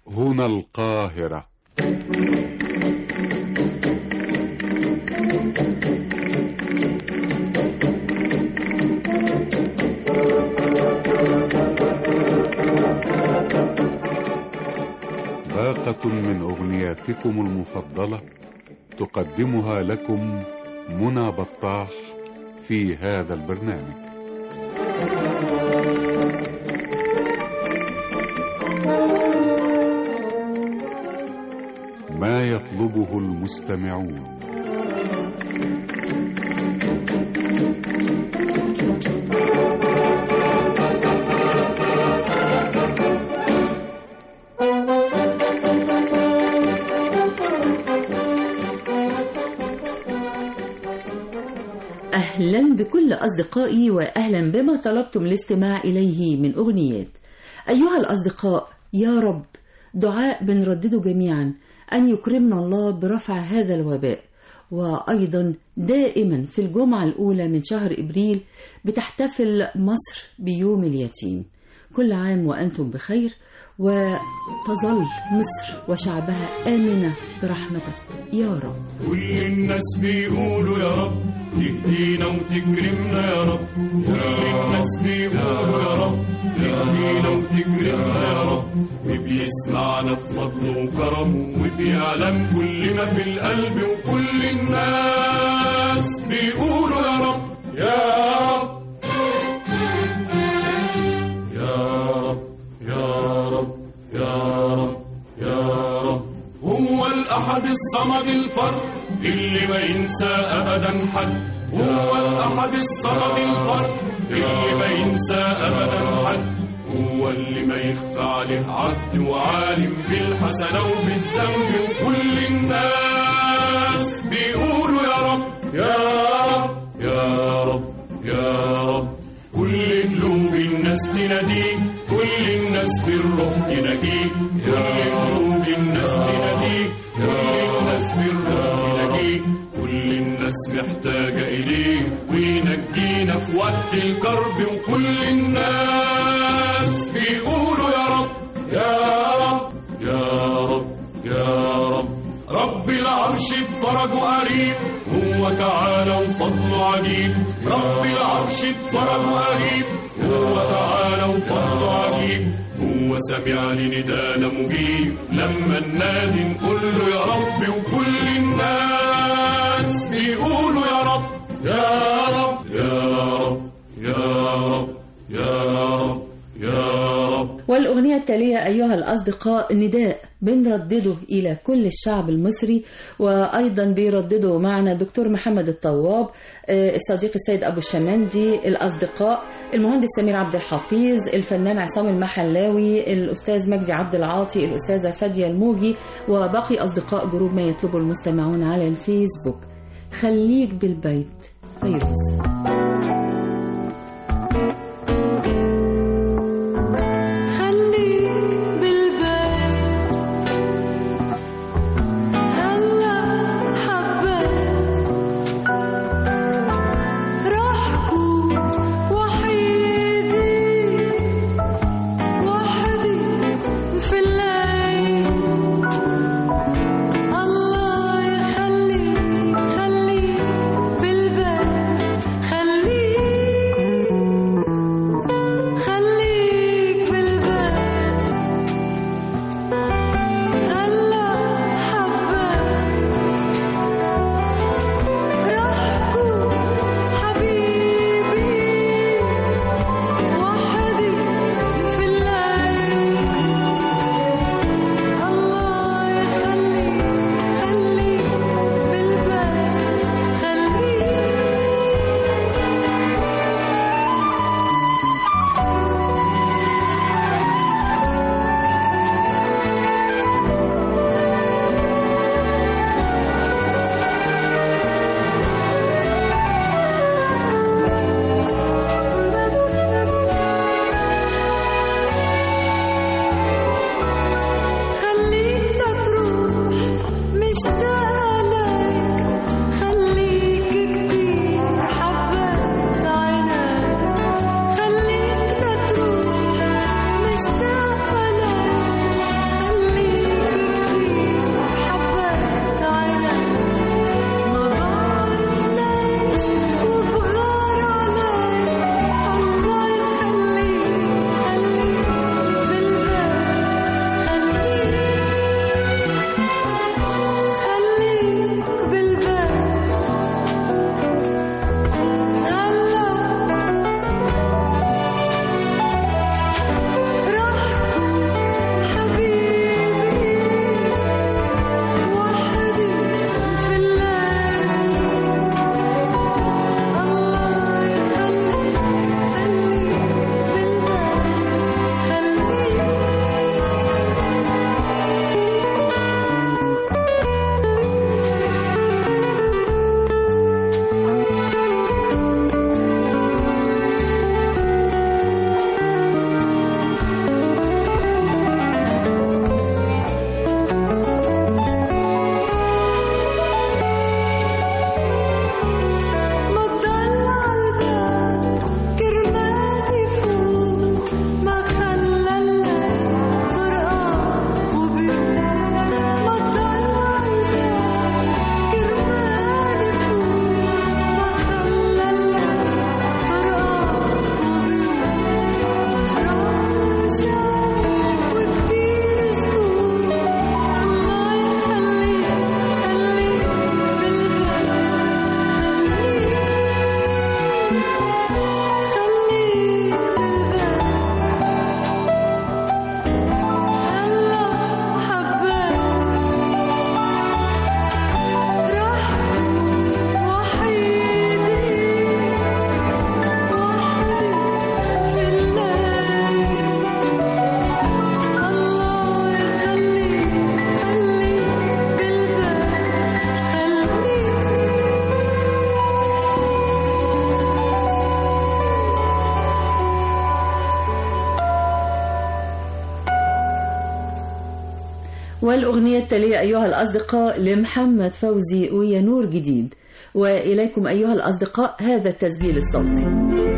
هنا القاهرة باقة من أغنياتكم المفضلة تقدمها لكم منى بطاح في هذا البرنامج ما يطلبه المستمعون أهلا بكل أصدقائي وأهلا بما طلبتم الاستماع إليه من أغنيات أيها الأصدقاء يا رب دعاء بنردده جميعا أن يكرمنا الله برفع هذا الوباء وأيضا دائما في الجمعة الأولى من شهر إبريل بتحتفل مصر بيوم اليتيم كل عام وأنتم بخير وتظل مصر وشعبها آمنة برحمتك يا رب كل الناس بيقولوا يا رب تهدينا وتكرمنا يا رب كل الناس بيقولوا يا رب تهدينا وتكرمنا يا رب وبيسمعنا بفضله وكرمه وبيعلم كل ما في القلب وكل الناس بيقولوا يا رب يا رب يا رب يا رب يا رب يا رب هو الأحد الصمد الفرد اللي ما ينسى أبدا حد هو الأحد الصمد الفرد اللي ما ينسى أبدا حد هو اللي ما يخفى عليه عبد وعالم بالحسنة وبالذنب وكل الناس بيقولوا يا رب يا رب يا رب يا رب كل قلوب الناس تناديه كل الناس بالروح تناديه كل قلوب الناس تناديه كل الناس بالروح تناديه كل الناس محتاجة إليه وينجينا في وقت الكرب وكل الناس بيقولوا يا رب يا رب يا رب يا رب رب العرش بفرجه قريب هو تعالى وفضله عجيب رب العرش بفرجه قريب هو تعالى وفضله عجيب هو سمع لندانا مجيب لما ننادي نقول له يا رب وكل الناس بيقولوا يا رب يا رب يا رب يا رب يا رب يا رب والأغنية التالية أيها الأصدقاء نداء بنردده إلى كل الشعب المصري وأيضا بيردده معنا الدكتور محمد الطواب آه، الصديق السيد أبو الشمندي الأصدقاء المهندس سمير عبد الحفيظ الفنان عصام المحلاوي الأستاذ مجدي عبد العاطي الأستاذة فادية الموجي وباقي أصدقاء جروب ما يطلبه المستمعون على الفيسبوك خليك بالبيت فيروز خليك بالبيت هلا حبيت راح كون وحيدي وحدي في الليل الله يخليك خليك بالبيت والأغنية التالية أيها الأصدقاء لمحمد فوزي ويا نور جديد وإليكم أيها الأصدقاء هذا التسجيل الصوتي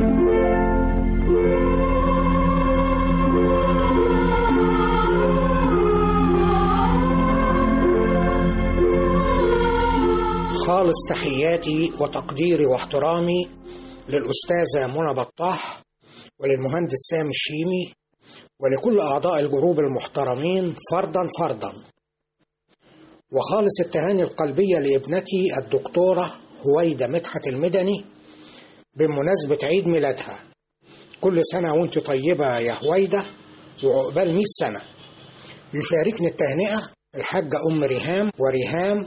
خالص تحياتي وتقديري واحترامي للأستاذة منى بطاح وللمهندس سامي الشيمي ولكل أعضاء الجروب المحترمين فردا فردا وخالص التهاني القلبية لابنتي الدكتورة هويدة مدحت المدني بمناسبة عيد ميلادها كل سنة وانت طيبة يا هويدة وعقبال 100 سنة يشاركني التهنئة الحاجة أم ريهام وريهام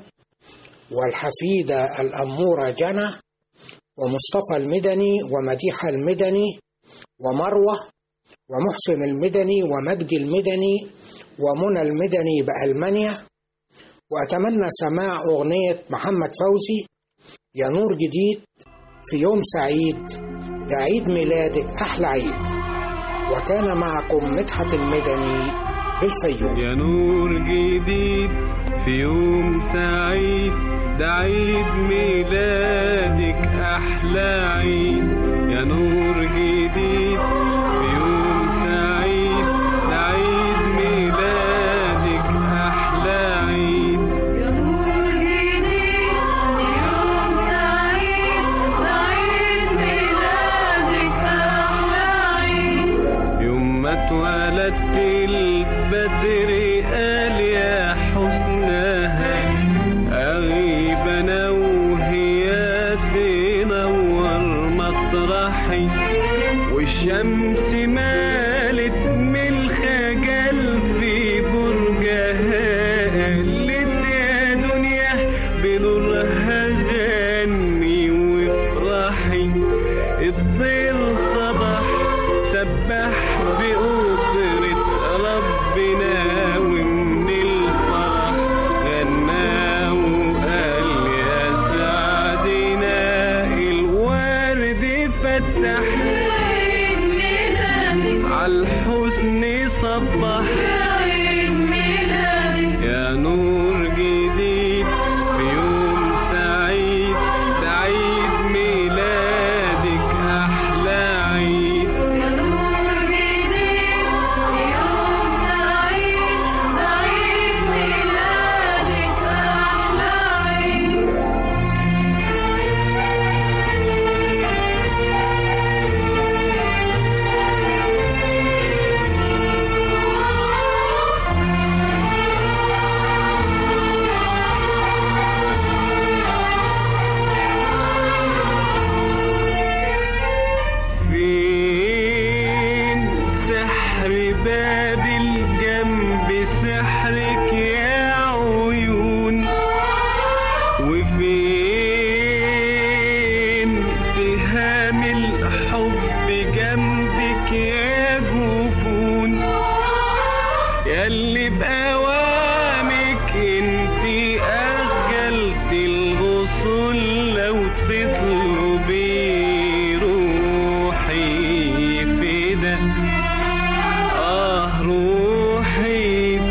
والحفيدة الأمورة جنى ومصطفى المدني ومديحة المدني ومروة ومحسن المدني ومجدي المدني ومنى المدني بألمانيا وأتمنى سماع أغنية محمد فوزي يا نور جديد في يوم سعيد ده عيد ميلادك أحلى عيد وكان معكم مدحت المدني بالفيوم يا نور جديد في يوم سعيد ده عيد ميلادك أحلى عيد يا نور جديد في يوم سعيد ده عيد ميلادك أحلى عيد يا نور جديد يوم سعيد سعيد ميلادك أحلى عيد يوم ما اتولدت البدر قال يا حسنها أغيب أنا وهي تنور مطرحي والشمس مالت من الخجل في برجها قالت يا دنيا بنورها غني وافرحي الطير صبح سبح بأوبرة ربنا ومن الفرح غنى وقال يا سعدنا الورد فتح عيد ميلادك عالحسن صبح عيد ميلادك يا نور جديد في يوم سعيد سعيد ميلادك أحلى عيد يا نور جديد يوم سعيد سعيد ميلادك أحلى عيد فين سحر باب الجنب سحرك يا عيون وفين سهام الحب جنبك يا جفون ياللي بأوامك انتي أخجلت الغصون لو تطلبي روحي فدا آه روحي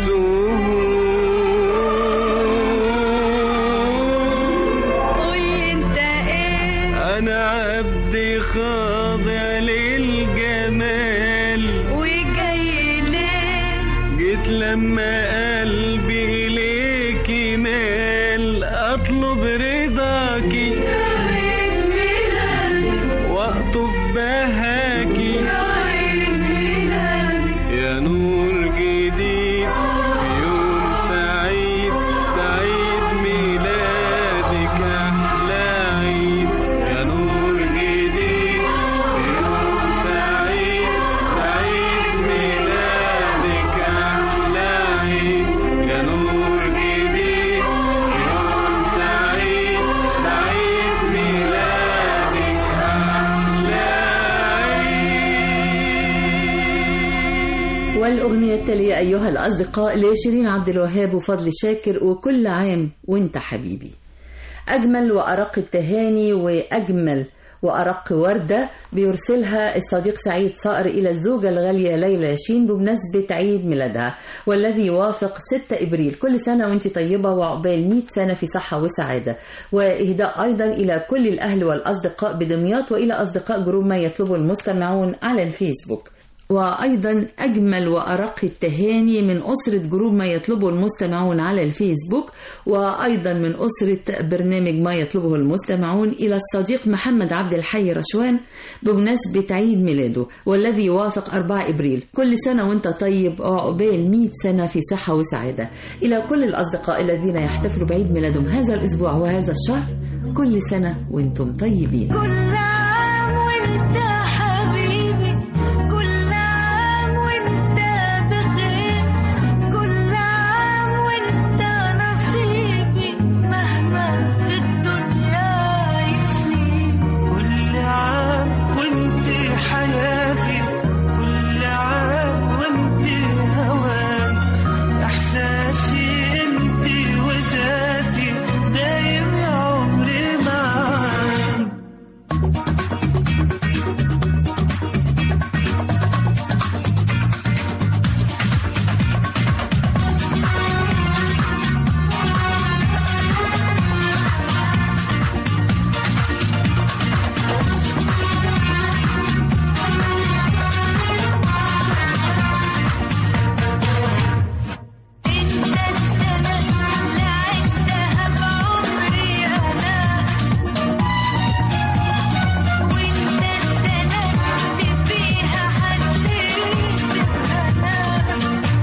تهون قولي انت ايه أنا عبد خاضع للجمال وجاي ليه جيت لما قلبي إليك مال أطلب رضاكي عيد ميلادك وأطف بهاكي عيد ميلادك يا نور جديد في يوم سعيد سعيد ميلادك أحلى عيد يا نور جديد في يوم سعيد سعيد ميلادك أحلى عيد يا نور جديد في يوم سعيد سعيد ميلادك أحلى عيد والأغنية التالية أيها الأصدقاء لشيرين عبد الوهاب وفضل شاكر وكل عام وانت حبيبي أجمل وأرق التهاني وأجمل وأرق وردة بيرسلها الصديق سعيد صقر إلى الزوجة الغالية ليلى ياشين بمناسبة عيد ميلادها والذي يوافق 6 إبريل كل سنة وانت طيبة وعقبال 100 سنة في صحة وسعادة وإهداء أيضا إلى كل الأهل والأصدقاء بدمياط وإلى أصدقاء جروب ما يطلبه المستمعون على الفيسبوك وأيضا أجمل وأرق التهاني من أسرة جروب ما يطلبه المستمعون على الفيسبوك وأيضا من أسرة برنامج ما يطلبه المستمعون إلى الصديق محمد عبد الحي رشوان بمناسبة عيد ميلاده والذي يوافق 4 إبريل كل سنة وانت طيب وعقبال 100 سنة في صحة وسعادة إلى كل الأصدقاء الذين يحتفلوا بعيد ميلادهم هذا الأسبوع وهذا الشهر كل سنة وانتم طيبين كل عام وانت حبيبي كل عام وانت بخير كل عام وانت نصيبي مهما في الدنيا يصيب كل عام وانت حياتي كل عام وانت هواي احساسي انت وذاتي دايم عمري معاك انت السنة اللي عشتها بعمري انا وانت السنة اللي فيها حسيت بالهنا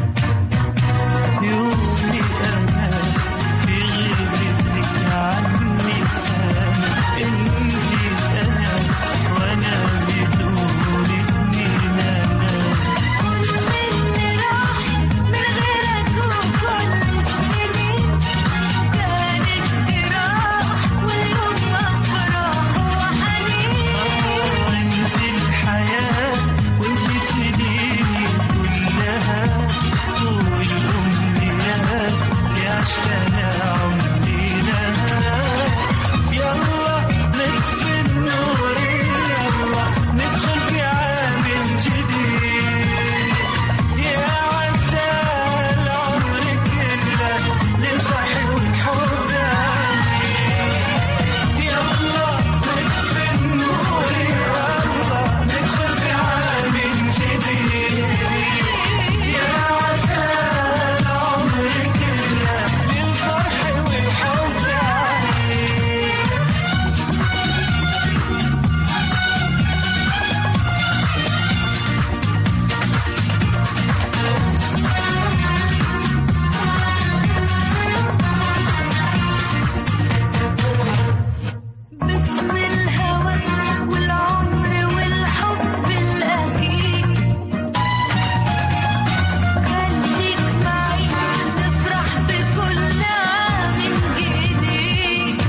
يومي انا في غيبتك عني سنة انتي انا وانا بدونك مين انا اللي راح من غيرك وكل السنين كانت جراح واليوم افراح وحنين وانت الحياة وانت سنيني كلها والأمنيات اللي عشتها عمري لها يلا نطفي النور يلا ندخل في عام جديد يا عسى العمر كله للفرح والحب يلا نطفي النور يلا ندخل في عام جديد يا عسى العمر كله للفرح والحب باسم الهوى والعمر والحب الأكيد خليك معي نفرح بكل عام جديد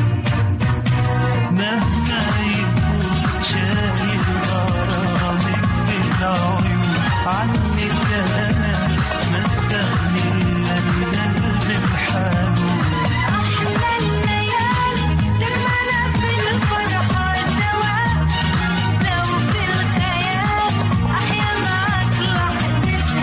مهما يكون شايل غرامك في العيون عنك انا ما استغني الا القلب الحنون أحلى الليالي لما في الفرحة سوا لو في الخيال أحيا معك لحظة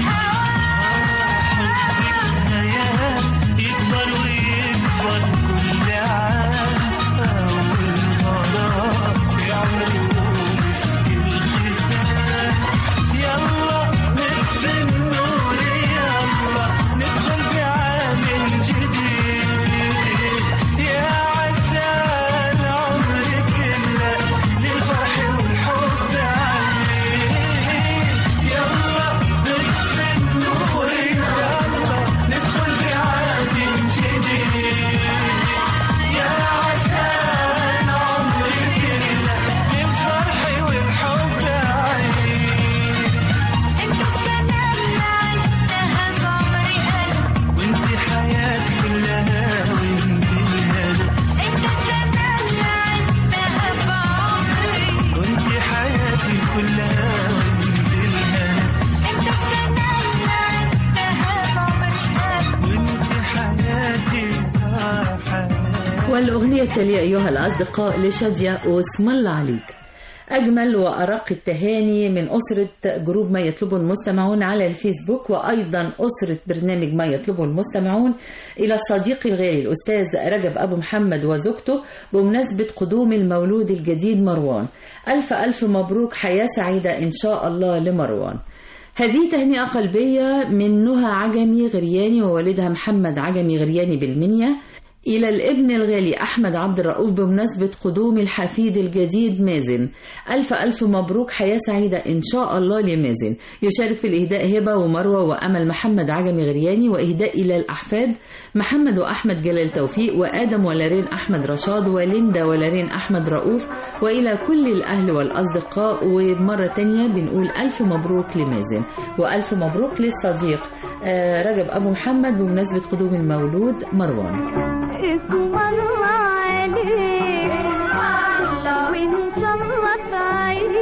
هوا الحياة يكبر ويكبر كل عام أول غرام يعملوا مسك الختام يلا نطفي النور يلا ندخل بعام جديد يا عسى العمر كله للفرح والحب عليه يلا نطفي النور يلا ندخل بعام جديد يا عسى العمر كله للفرح والحب عليه انت السنة اللي عشتها بعمري أنا وانت حياتي كلها وانت الهنا انت السنة اللي عشتها بعمري وانت حياتي كلها وانت الهنا انت السنة اللي عشتها بعمري أنا وانت حياتي آه حياتي والأغنية التالية أيها الأصدقاء لشادية واسم الله عليك أجمل وأرق التهاني من أسرة جروب ما يطلبه المستمعون على الفيسبوك وأيضا أسرة برنامج ما يطلبه المستمعون إلى الصديق الغالي الأستاذ رجب أبو محمد وزوجته بمناسبة قدوم المولود الجديد مروان ألف ألف مبروك حياة سعيدة إن شاء الله لمروان هذه تهنئة قلبية من نهى عجمي غرياني ووالدها محمد عجمي غرياني بالمنيا إلى الابن الغالي أحمد عبد الرؤوف بمناسبة قدوم الحفيد الجديد مازن ألف ألف مبروك حياة سعيدة إن شاء الله لمازن يشارك في الإهداء هبة ومروة وأمل محمد عجمي غرياني وإهداء إلى الأحفاد محمد وأحمد جلال توفيق وآدم ولارين أحمد رشاد وليندا ولارين أحمد رؤوف وإلى كل الأهل والأصدقاء ومرة تانية بنقول ألف مبروك لمازن وألف مبروك للصديق آه، رجب أبو محمد بمناسبة قدوم المولود مروان اسم الله عليك وإن شاء الله تعيش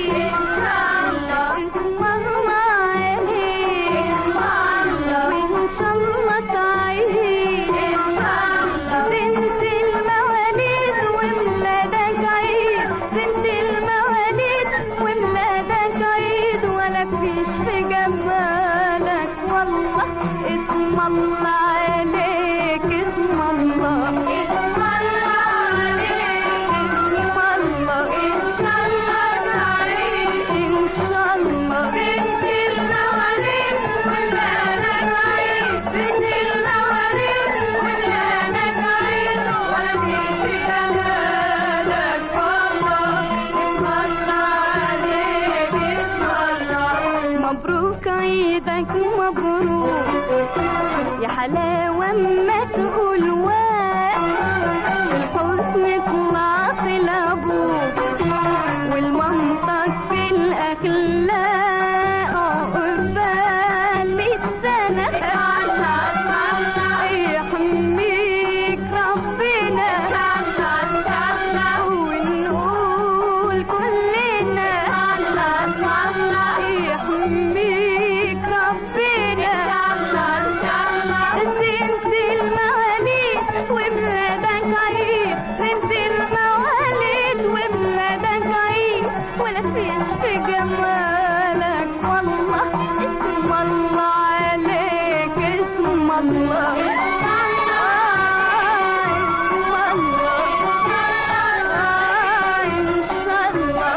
اسم الله عليك وإن شاء الله تعيش بنت المواليد وميلادك عيد بنت المواليد وميلادك عيد ولا فيش في جمالك والله اسم الله عليك اسم الله اسم الله عليك اسم الله إن شاء الله تعيش إن شاء الله بنت المواليد وميلادك عيد بنت المواليد وميلادك عيد ولا فيش في جمالك والله اسم الله عليك اسم الله مبروك عيدك مبروك يا حلاوة اما تقول واق الحسن يطلع في الابوك والمنطق في الاخلاق عقبال السنة يحميك ربنا ونقول كلنا يحميك ربنا بنت المواليد وبلادك عيد بنت المواليد وبلادك عيد ولا فيش في جمالك والله اسم الله عليك اسم الله اسم الله إن شاء الله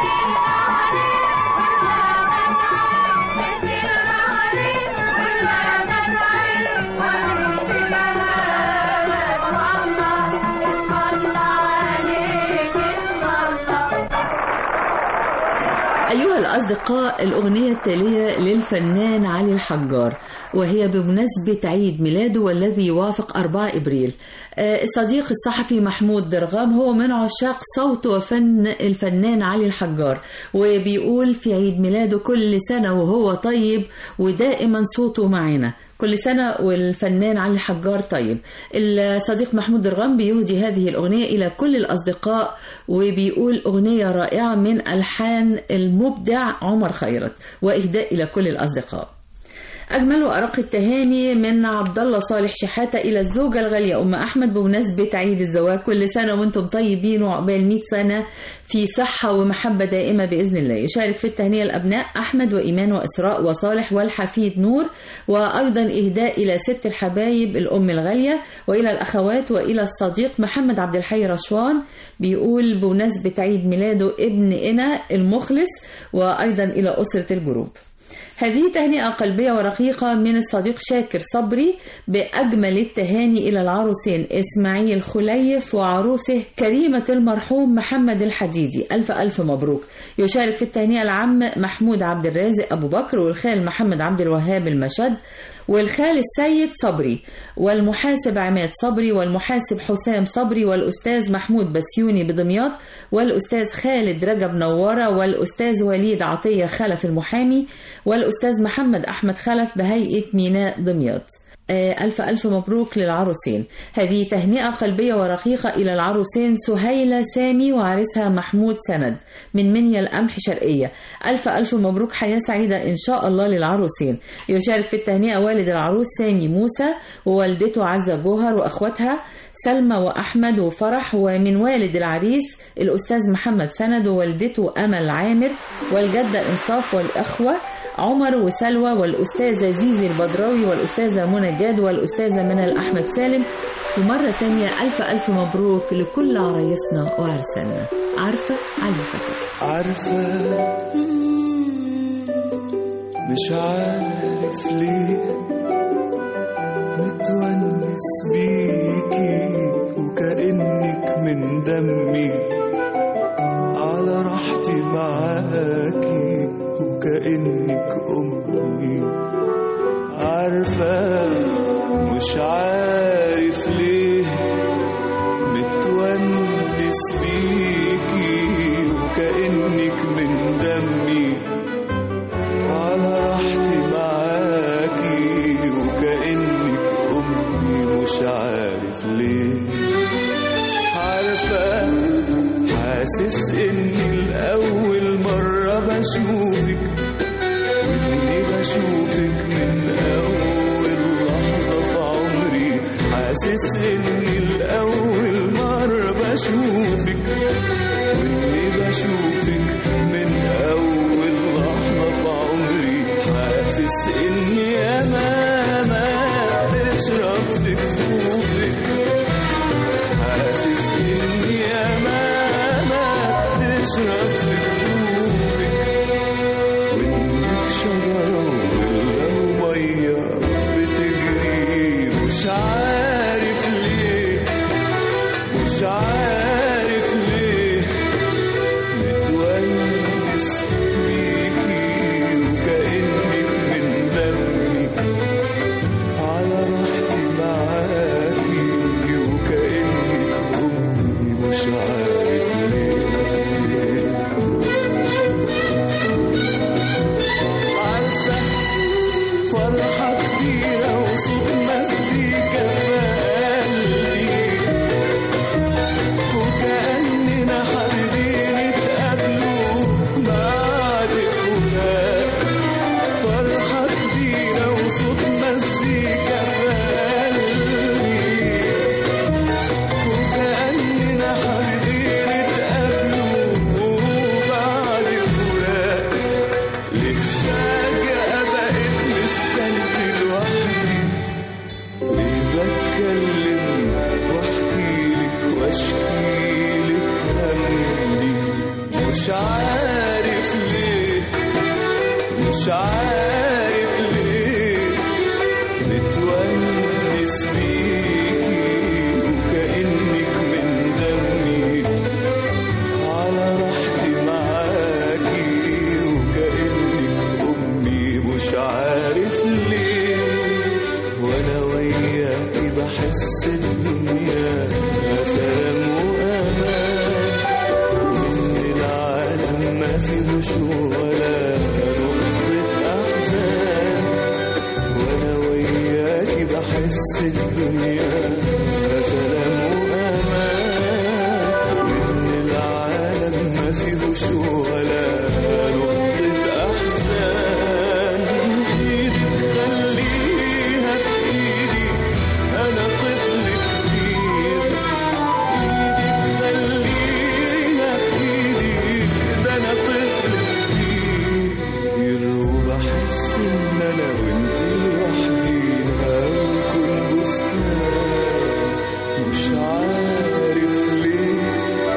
أيها الأصدقاء الأغنية التالية للفنان علي الحجار وهي بمناسبة عيد ميلاده والذي يوافق 4 إبريل آه، الصديق الصحفي محمود درغام هو من عشاق صوت وفن الفنان علي الحجار وبيقول في عيد ميلاده كل سنة وهو طيب ودائما صوته معنا كل سنة والفنان علي الحجار طيب الصديق محمود درغام بيهدي هذه الأغنية إلى كل الأصدقاء وبيقول أغنية رائعة من ألحان المبدع عمر خيرت وإهداء إلى كل الأصدقاء أجمل وأرق التهاني من عبد الله صالح شحاتة إلى الزوجة الغالية أم أحمد بمناسبة عيد الزواج كل سنة وأنتم طيبين وعقبال 100 سنة في صحة ومحبة دائمة بإذن الله يشارك في التهنئة الأبناء أحمد وإيمان وإسراء وصالح والحفيد نور وأيضا إهداء إلى ست الحبايب الأم الغالية وإلى الأخوات وإلى الصديق محمد عبد الحي رشوان بيقول بمناسبة عيد ميلاده ابن إنا المخلص وأيضا إلى أسرة الجروب هذه تهنئة قلبية ورقيقة من الصديق شاكر صبري بأجمل التهاني إلى العروسين إسماعيل خليف وعروسه كريمة المرحوم محمد الحديدي ألف ألف مبروك يشارك في التهنئة العم محمود عبد الرازق أبو بكر والخال محمد عبد الوهاب المشد والخال السيد صبري والمحاسب عماد صبري والمحاسب حسام صبري والأستاذ محمود بسيوني بدمياط والأستاذ خالد رجب نوارة والأستاذ وليد عطية خلف المحامي والأستاذ محمد أحمد خلف بهيئة ميناء دمياط آه، ألف ألف مبروك للعروسين هذه تهنئة قلبية ورقيقة إلى العروسين سهيلة سامي وعريسها محمود سند من منيا القمح شرقية ألف ألف مبروك حياة سعيدة إن شاء الله للعروسين يشارك في التهنئة والد العروس سامي موسى ووالدته عزة جوهر وأخواتها سلمى وأحمد وفرح ومن والد العريس الأستاذ محمد سند ووالدته أمل عامر والجدة إنصاف والأخوة عمر وسلوى والأستاذة زيزي البدراوي والأستاذة منى جاد والأستاذة منى أحمد سالم ومرة تانية ألف ألف مبروك لكل عرايسنا وعرسنا عارفة علي فتح عارفة مش عارف ليه متونس بيكي وكأنك من دمي على راحتي معاكي وكأنك أمي عارفة مش عارف ليه متونس بيكي وكأنك من دمي على راحتي معاكي وكأنك أمي مش عارف ليه عارفة حاسس إني الأول مرة بشوفك وإني بشوفك من أول لحظة في عمري حاسس إني الأول مرة بشوفك وإني بشوفك من أول لحظة في عمري حاسس إني أمامك تشرب في كفوفك حاسس إني أمامك تشرب في كفوفك وإنك شجرة ولا مية بتجري مش عارف ليه مش عارف ليه متونس بيكي وكأنك من دمي على راحتي معاكي وكأنك أمي مش عارف ليه عارفة فرحة كبيرة وصوت مزيكا في قلبي وكأننا حابين نتقابلوا بعد فراق فرحة كبيرة وصوت مزيكا في قلبي وكأننا حابين نتقابلوا بعد فراق ليه فجأة بقيت مستني لوحدي ليه بتكلم واحكيلك واشكيلك همي مش عارف ليه مش عارف ليه متونس بيكي وكأنك من دمي على راحتي معاكي وكأنك أمي مش عارف ليه وأنا وياكي بحس الدنيا سلام وأمان وإن العالم ما فيهوش ولا نقطة أحزان وأنا وياكي بحس الدنيا سلام وأمان وإن العالم ما فيهوش ولا نقطة أحزان إيدك خليها في إيدي أنا طفل كبير إيدك خليها في إيدي ده أنا طفل كبير وبحس إن أنا وأنت لوحدينا ونكون بستان مش عارف ليه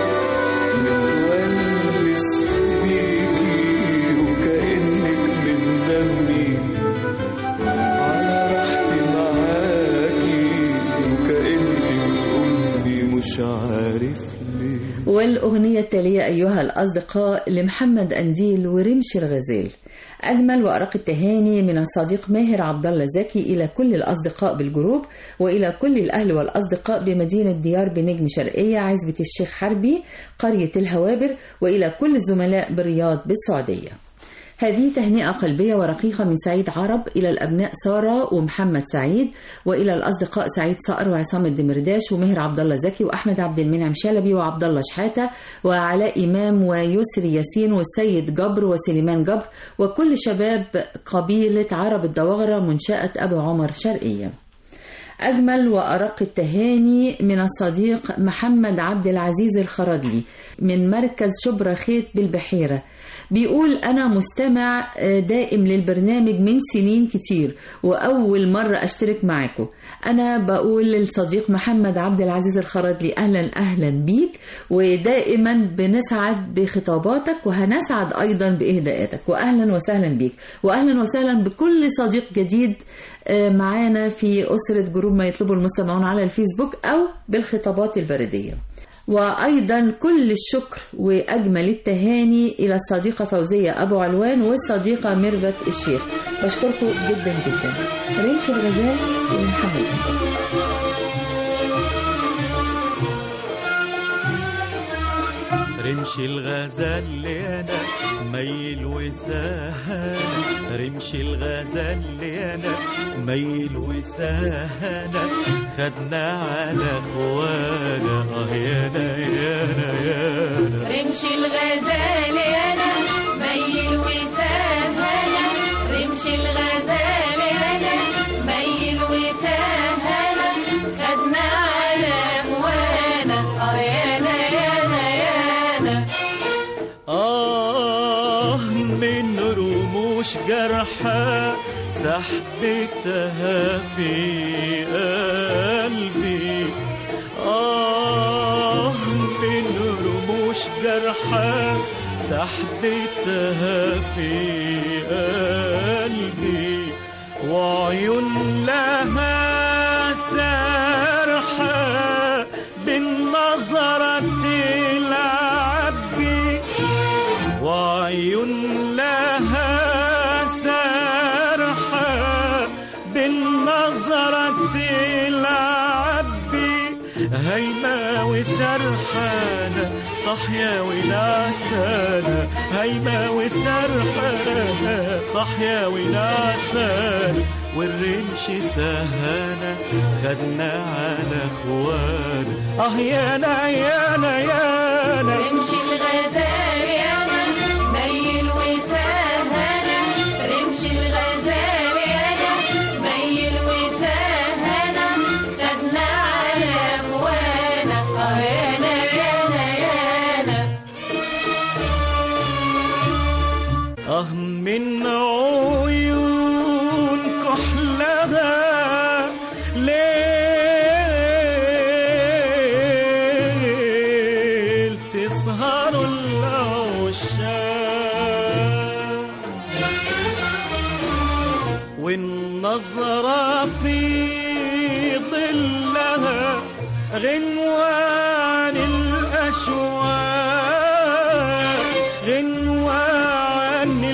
متونس بيكي وكأنك من دمي على راحتي معاكي وكأنك أمي مش عارف ليه والأغنية التالية أيها الأصدقاء لمحمد أنديل ورمش الغزال أجمل وأرق التهاني من الصديق ماهر عبد الله زكي إلى كل الأصدقاء بالجروب وإلى كل الأهل والأصدقاء بمدينة ديار بنجم شرقية عزبة الشيخ حربي قرية الهوابر وإلى كل الزملاء بالرياض بالسعودية هذه تهنئة قلبية ورقيقة من سعيد عرب إلى الأبناء سارة ومحمد سعيد وإلى الأصدقاء سعيد صقر وعصام الدمرداش ومهر عبد الله زكي وأحمد عبد المنعم شلبي وعبد الله شحاتة وعلاء إمام ويسري ياسين والسيد جبر وسليمان جبر وكل شباب قبيلة عرب الدواغرة منشأة أبو عمر شرقية أجمل وأرق التهاني من الصديق محمد عبد العزيز الخرادلي من مركز شبرا خيط بالبحيرة بيقول أنا مستمع دائم للبرنامج من سنين كتير وأول مرة أشترك معاكم أنا بقول للصديق محمد عبد العزيز الخرادلي أهلا أهلا بيك ودائما بنسعد بخطاباتك وهنسعد أيضا بإهداءاتك وأهلا وسهلا بيك وأهلا وسهلا بكل صديق جديد معانا في أسرة جروب ما يطلبه المستمعون على الفيسبوك أو بالخطابات البريدية وأيضا كل الشكر وأجمل التهاني إلى الصديقة فوزية أبو علوان والصديقة ميرفت الشيخ بشكركم جدا جدا ريش الغزال ومحمد رمش الغزال لينا ميل وسهانة رمش الغزال لينا ميل وسهانة خدنا على اخوانا اه يانا يانا يانا رمش الغزال انا ميل وسهلة رمش الغزال انا ميل وسهلة خدنا على هوانا اه يانا يانا يانا آه من رموش جرحى سحبتها في قلبي آه من رموش جرحى سحبتها في قلبي وعيون لها سرحة بالنظرة العبي وعيون لها سرحة بالنظرة العبي هيما وسرحانة صحيا ونعسانة هيما وسرحانة صحيا ونعسانة والرمش سهانة خدنا على اخوانا اه يانا يانا يانا رمش الغزال انا ميل وسهلة رمش الغزال انا ميل وسهلة خدنا على هوانا اه يانا يانا يانا اه من عيون كحلها ليل تسهر العشاق والنظرة في ظلها غنوان الأشواق غنوان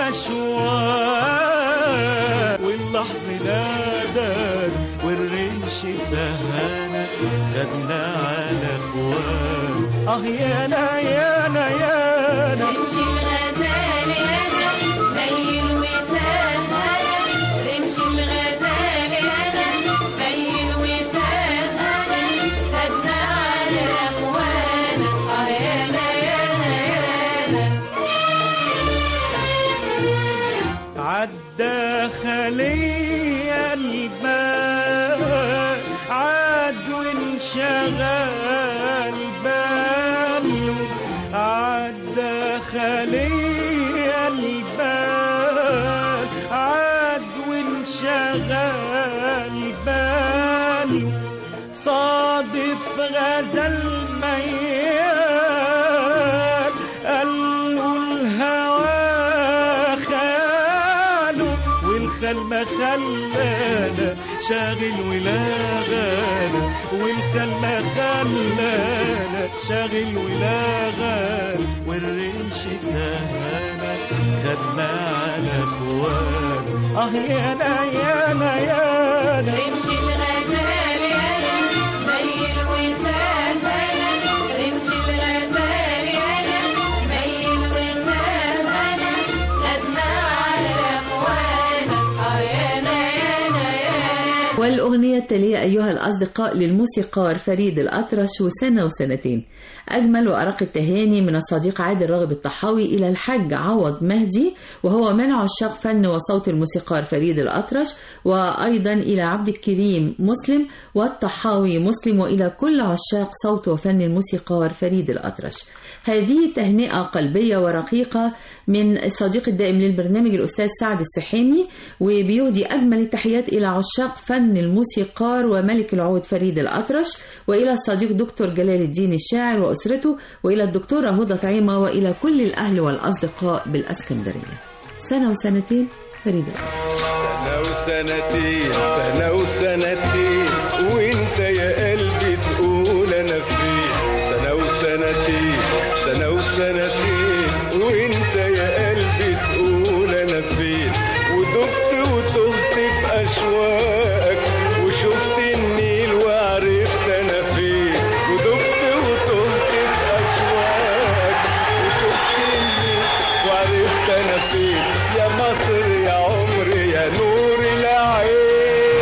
الأشواق واللحظ نادى والرمش سهانة خدنا على اخوان اه يانا يانا يانا رمش الغزال انا ميل وسهلة رمش الغزال انا ميل وسهلة خدنا على اخوانا اه يانا يانا يانا عدى خلي البال عاد وانشغل باله عدى خلي البال عاد وانشغل باله صادف غزل ميال قالوا الهوى خاله والخل ما خلانا شاغل ولا غانا والخل ما خلانا شاغل ولا غانا والرمش سهانا خدنا على اخوان اه يانا يانا يانا رمش الغزال انا ميل وسهلة رمش الغزال انا ميل وسهلة خدنا التالية أيها الأصدقاء للموسيقار فريد الأطرش وسنة وسنتين أجمل وأرق التهاني من الصديق عادل راغب الطحاوي إلى الحاج عوض مهدي وهو من عشاق فن وصوت الموسيقار فريد الأطرش وأيضا إلى عبد الكريم مسلم والطحاوي مسلم وإلى كل عشاق صوت وفن الموسيقار فريد الأطرش هذه تهنئة قلبية ورقيقة من الصديق الدائم للبرنامج الأستاذ سعد السحيمي وبيهدي أجمل التحيات إلى عشاق فن الموسيقار وملك العود فريد الأطرش وإلى الصديق دكتور جلال الدين الشاعر وأسرته وإلى الدكتورة هدى طعيمة وإلى كل الأهل والأصدقاء بالأسكندرية سنة وسنتين فريد الأطرش سنة وسنتين سنة وسنتين وانت يا قلبي تقول انا فين سنة وسنتين سنة وسنتين وانت يا قلبي تقول انا فين ودقت وتهت في اشواقك وشفت النيل وعرفت انا فين ودقت وتهت في اشواقك وشفت النيل وعرفت انا فين يا مصر يا عمري يا نور العين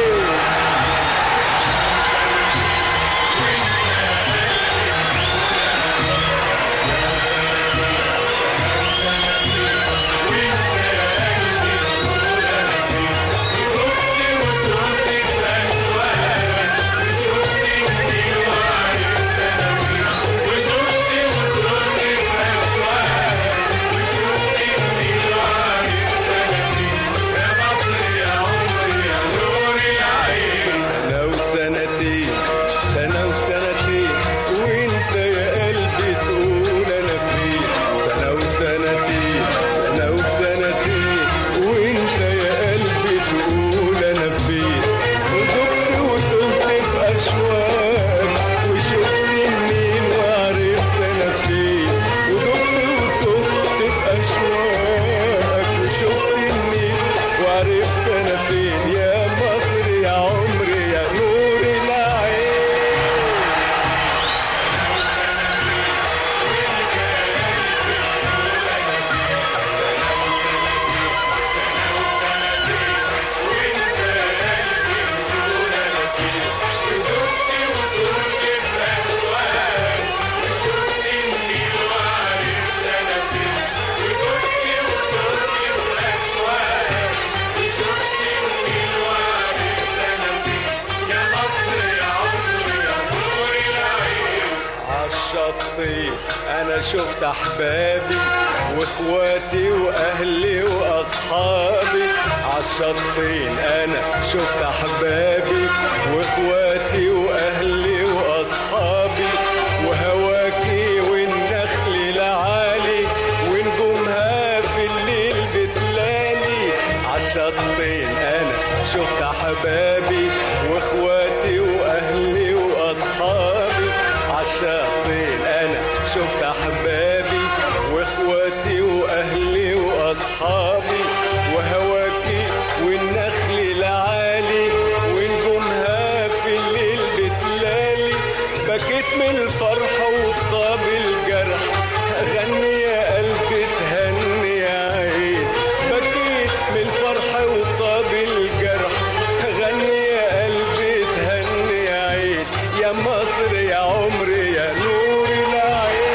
سنة وسنتين سنة وسنتين وانت يا قلبي تقول انا فين سنة وسنتين سنة وسنتين وانت يا قلبي تقول انا فين وذقت وتهت في اشواق وشفت النيل وعرفت انا فين وذقت وتهت في اشواق وشفت النيل وعرفت انا فين يا مصر يا عمري يا نور العين عالشطين انا شفت احبابي واخواتي واهلي واصحابي عالشطين انا شفت احبابي واخواتي واهلي واصحابي وهواكي والنخل العالي ونجومها في الليل بتلالي عالشطين انا شفت احبابي واخواتي واهلي واصحابي عالشطين انا شفت احبابي واخواتي واهلي واصحابي وهواكي والنخل العالي ونجومها في الليل بتلالي بكيت من الفرح وطاب الجرح غني يا قلبي تهني يا عين بكيت من الفرح وطاب الجرح غني يا قلبي تهني يا عين يا مصر يا عمري يا نور العين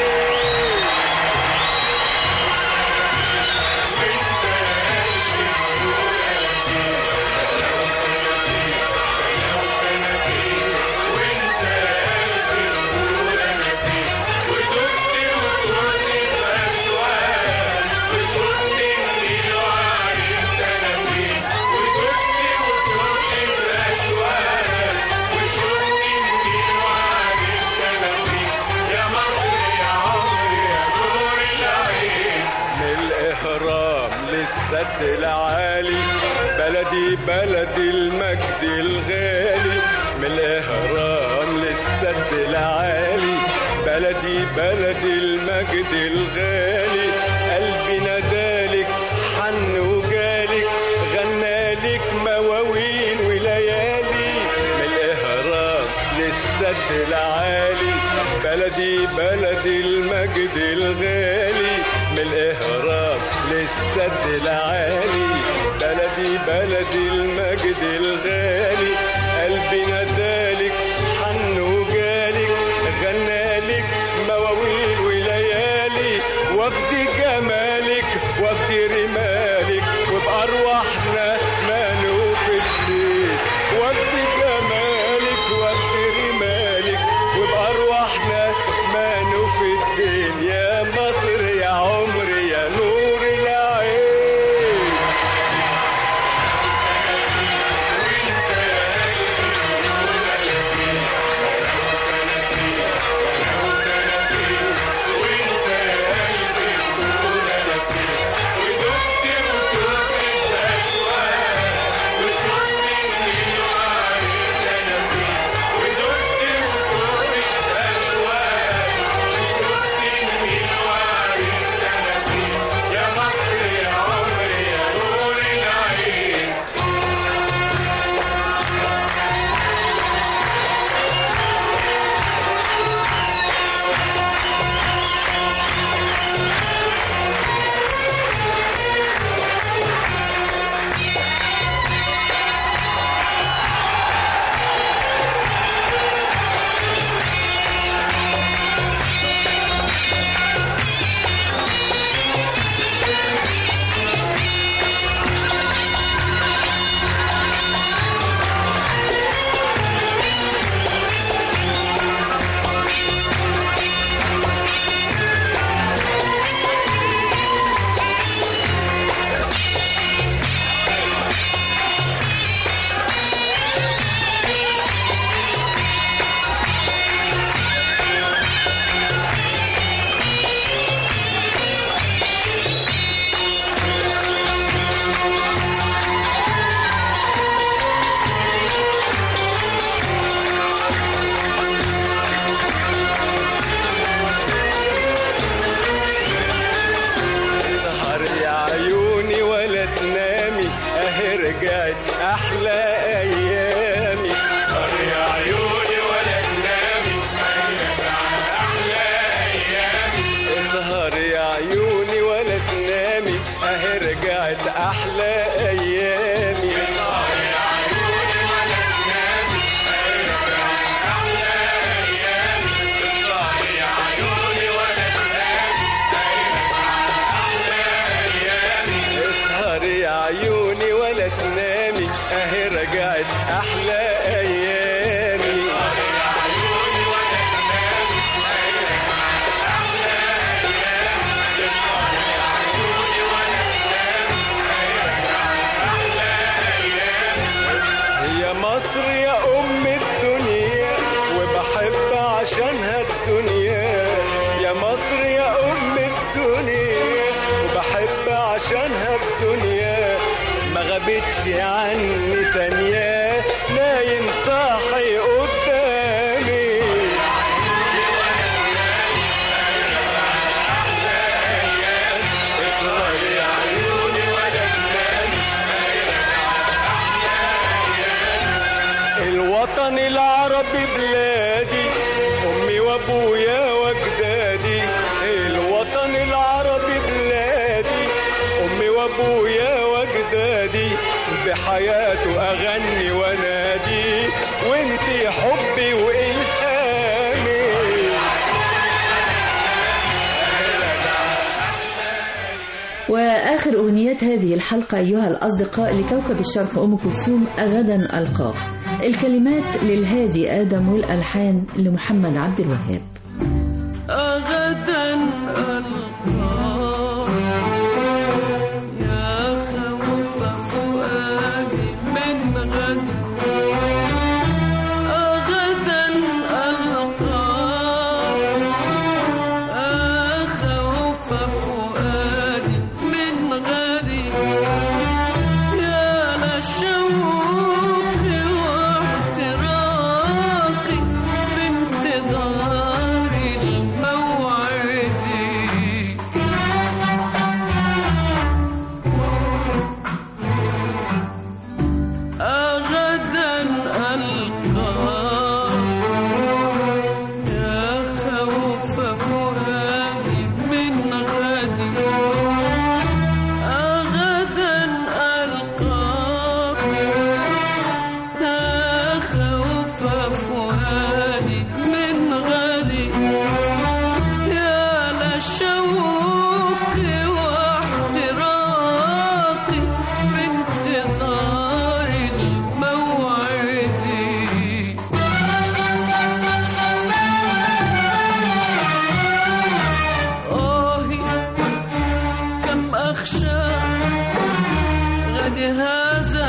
من الإهرام للسد العالي بلدي بلد المجد الغالي من الإهرام للسد العالي بلدي بلد المجد الغالي قلبي ندالك حن وجالك غنالك مواويل وليالي من الإهرام للسد العالي بلدي بلد المجد الغالي من الإهرام للسد العالي بلدي بلد المجد الغالي قلبي نادالك حن وجالك غنالك مواويل وليالي وفد جمالك وفد رمالك وبأرواحنا مالوف الدين وفد جمالك وفد رمالك وبأرواحنا مالوف الدين يا مصر يا عمري يا نور العين سهر يا عيوني ولا تنامي اهي رجعت احلى ايامي سهر يا عيوني ولا تنامي اهي رجعت احلى ايامي سهر يا عيوني ولا تنامي اهي رجعت احلى ايامي سهر يا عيوني ولا تنامي اهي رجعت احلى ايامي سهر يا عيوني ولا اسهر يا عيوني ولا تنامي اهي رجعت احلى ايامي يا مصر يا ام الدنيا وبحب عشانها الدنيا يا مصر يا ام الدنيا وبحب عشانها الدنيا ما غابتش عني ثانية نايم صاحي قدامي اسهر يا عيوني ولا تنامي الوطن العربي بلادي امي وابويا واجدادي الوطن العربي بلادي امي وابويا واجدادي بحياته اغني وانادي وانتي حبي والهامي وآخر أغنيات هذه الحلقة أيها الأصدقاء لكوكب الشرق أم كلثوم غدا ألقاك الكلمات للهادي آدم والألحان لمحمد عبد الوهاب غدا ألقاك يا خوف فؤادي من غد غدا ألقاك خوف فؤادي من غد يا للشوق واحتراقي في انتظار الموعد فؤادي من غالي يا لشوقي واحتراقي في انتظار الموعد آهي كم أخشى غد هذا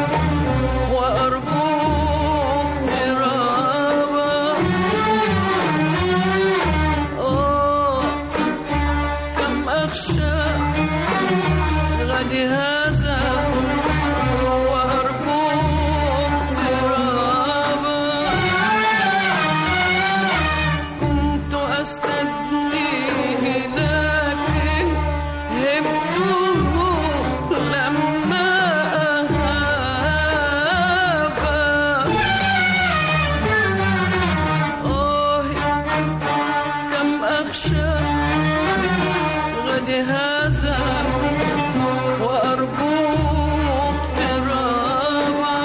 وأرجو اضطرابا آه كم أخشى غد هذا وأرجو اضطرابا كنت أستدنيه لكن هبته لما أهاب آه كم أخشى غد هذا وأرجو اقترابا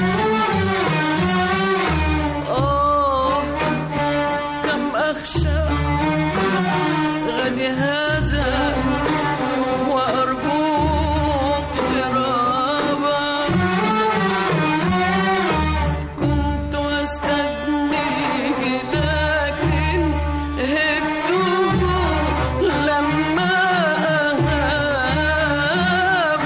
آه كم أخشى غد هذا وأرجو اقترابا كنت أستدنيه لكن هبته لما أهاب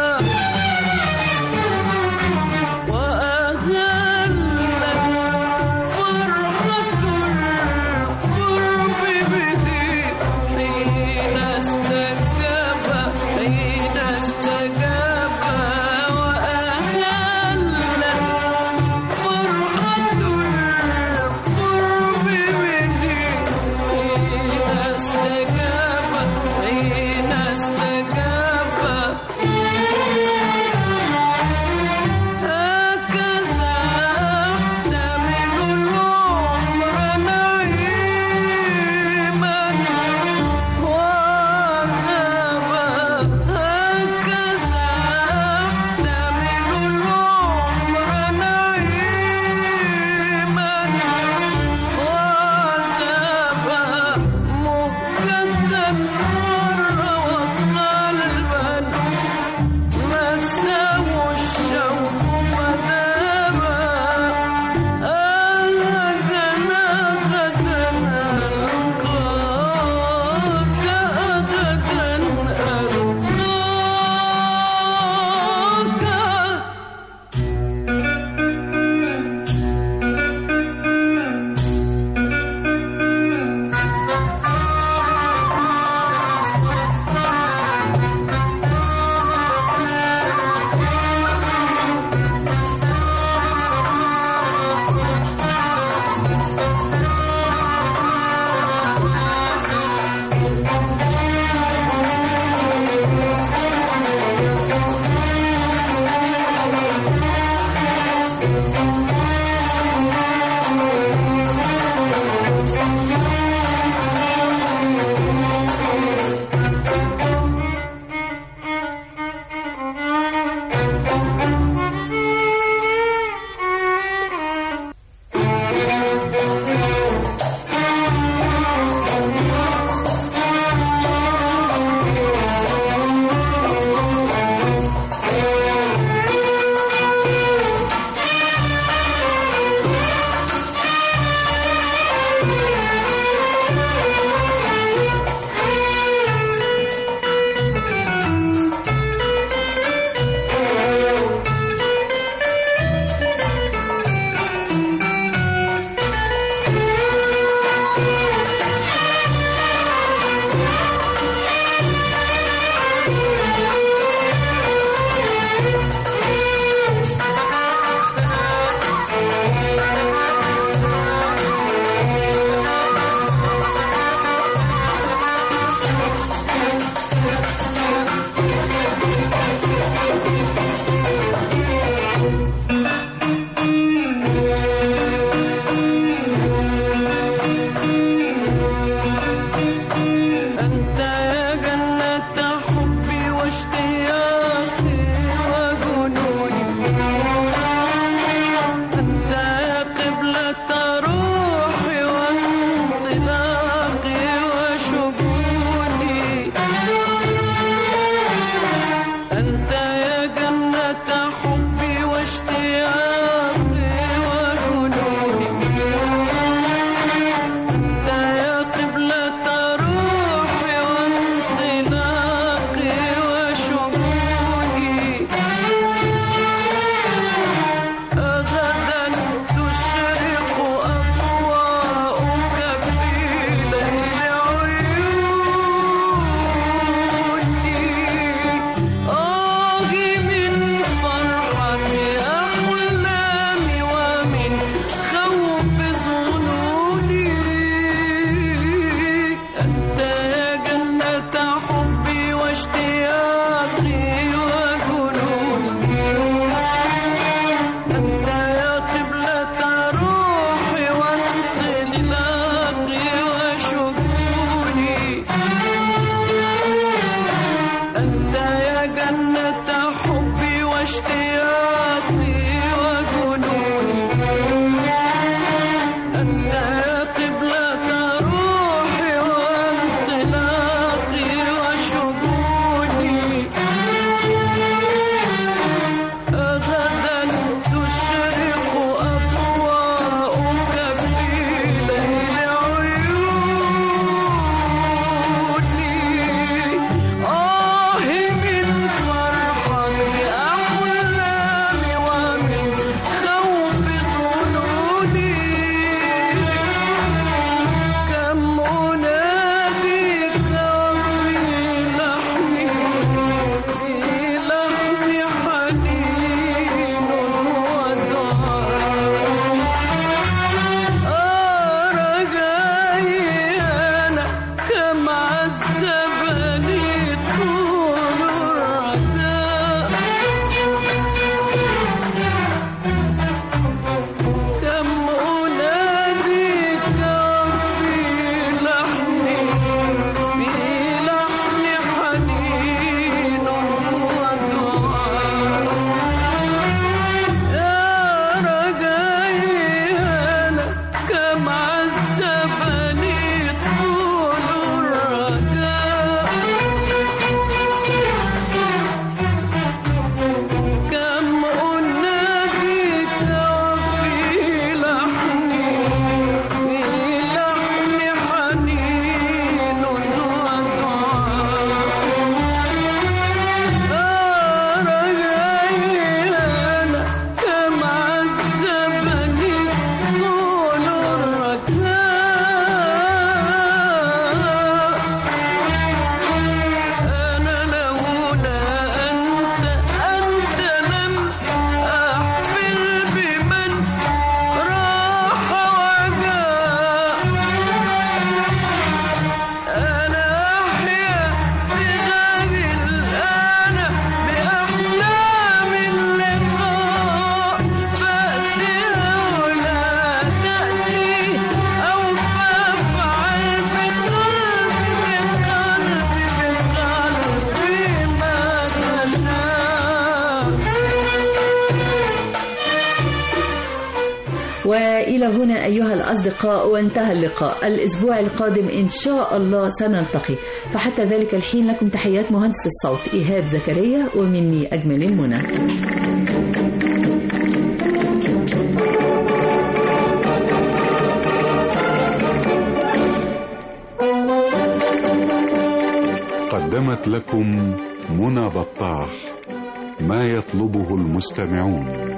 وأهلت فرحة القرب به حين أنت يا قبلة روحي وانطلاقي وشجوني غدا تشرق أضواءك في ليل عيوني آه من فرحة أحلامي ومن خوف ظنوني كم أناديك في لحني في لحن حنين ودعاء رجائي أنا كم عذبني طول الرجاء كم أناديك في لحني في لحن حنين ودعاء يا رجائي أنا كم عذبني طول الرجاء كم أناديك في لحني في لحن حنين ودعاء رجائي أنا كم عذبني طول الرجاء أنا لولا أنت أنت لم أحفل بمن راح وجاء أنا أحيا بغير الآن بأحلام اللقاء فأتيها ولا تأتي أو فافعل بقلبي بقلبي بقلبي ما تشاء وإلى هنا أيها الأصدقاء وانتهى اللقاء الأسبوع القادم إن شاء الله سنلتقي فحتى ذلك الحين لكم تحيات مهندس الصوت إيهاب زكريا ومني أجمل المنى قدمت لكم منى بطاح ما يطلبه المستمعون